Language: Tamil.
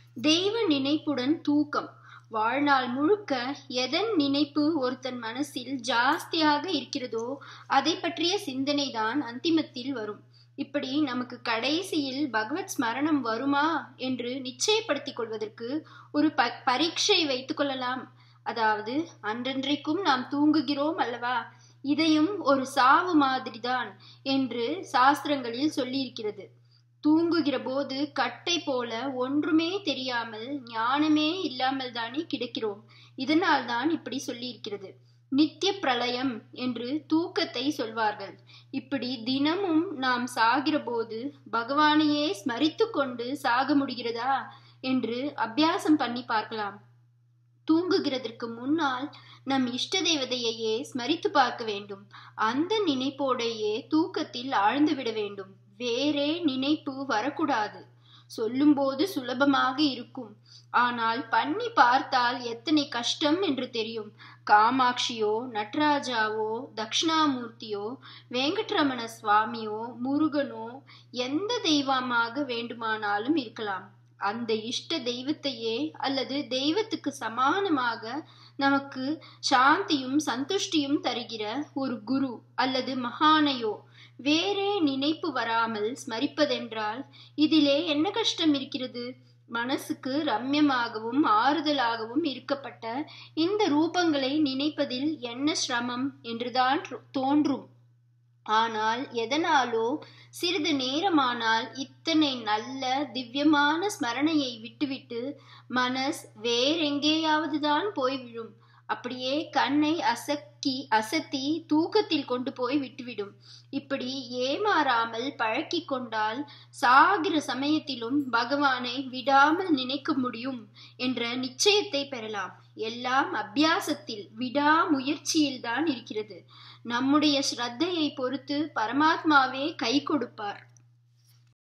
தெய்வ நினைப்புடன் தூக்கம் வாழ்நாள் முழுக்க எதன் நினைப்பு ஒருத்தன் மனசில் ஜாஸ்தியாக இருக்கிறதோ அதை பற்றிய சிந்தனை தான் அந்திமத்தில் வரும் இப்படி நமக்கு கடைசியில் பகவத் ஸ்மரணம் வருமா என்று நிச்சயப்படுத்திக் கொள்வதற்கு ஒரு ப பரீட்சை வைத்துக் கொள்ளலாம் அதாவது அன்றன்றைக்கும் நாம் தூங்குகிறோம் அல்லவா இதையும் ஒரு சாவு மாதிரிதான் என்று சாஸ்திரங்களில் சொல்லியிருக்கிறது தூங்குகிற போது கட்டை போல ஒன்றுமே தெரியாமல் ஞானமே இல்லாமல் தானே கிடக்கிறோம் இதனால் தான் இப்படி சொல்லியிருக்கிறது நித்திய பிரளயம் என்று தூக்கத்தை சொல்வார்கள் இப்படி தினமும் நாம் சாகிற போது பகவானையே ஸ்மரித்து கொண்டு சாக முடிகிறதா என்று அபியாசம் பண்ணி பார்க்கலாம் தூங்குகிறதற்கு முன்னால் நம் இஷ்ட தேவதையையே ஸ்மரித்து பார்க்க வேண்டும் அந்த நினைப்போடையே தூக்கத்தில் ஆழ்ந்து விட வேண்டும் வேறே நினைப்பு வரக்கூடாது சொல்லும்போது சுலபமாக இருக்கும் ஆனால் பண்ணி பார்த்தால் எத்தனை கஷ்டம் என்று தெரியும் காமாட்சியோ நட்ராஜாவோ தக்ஷணாமூர்த்தியோ வெங்கட்ரமண சுவாமியோ முருகனோ எந்த தெய்வமாக வேண்டுமானாலும் இருக்கலாம் அந்த இஷ்ட தெய்வத்தையே அல்லது தெய்வத்துக்கு சமானமாக நமக்கு சாந்தியும் சந்துஷ்டியும் தருகிற ஒரு குரு அல்லது மகானையோ வேறே நினைப்பு வராமல் ஸ்மரிப்பதென்றால் இதிலே என்ன கஷ்டம் இருக்கிறது மனசுக்கு ரம்யமாகவும் ஆறுதலாகவும் இருக்கப்பட்ட இந்த ரூபங்களை நினைப்பதில் என்ன சிரமம் என்றுதான் தோன்றும் ஆனால் எதனாலோ சிறிது நேரமானால் இத்தனை நல்ல திவ்யமான ஸ்மரணையை விட்டுவிட்டு மனஸ் வேறெங்கேயாவது தான் போய் விழும் அப்படியே கண்ணை அசக்கி அசத்தி தூக்கத்தில் கொண்டு போய் விட்டுவிடும் இப்படி ஏமாறாமல் பழக்கி கொண்டால் சாகிற சமயத்திலும் பகவானை விடாமல் நினைக்க முடியும் என்ற நிச்சயத்தை பெறலாம் எல்லாம் அபியாசத்தில் விடாமுயற்சியில் தான் இருக்கிறது நம்முடைய ஸ்ரத்தையை பொறுத்து பரமாத்மாவே கை கொடுப்பார்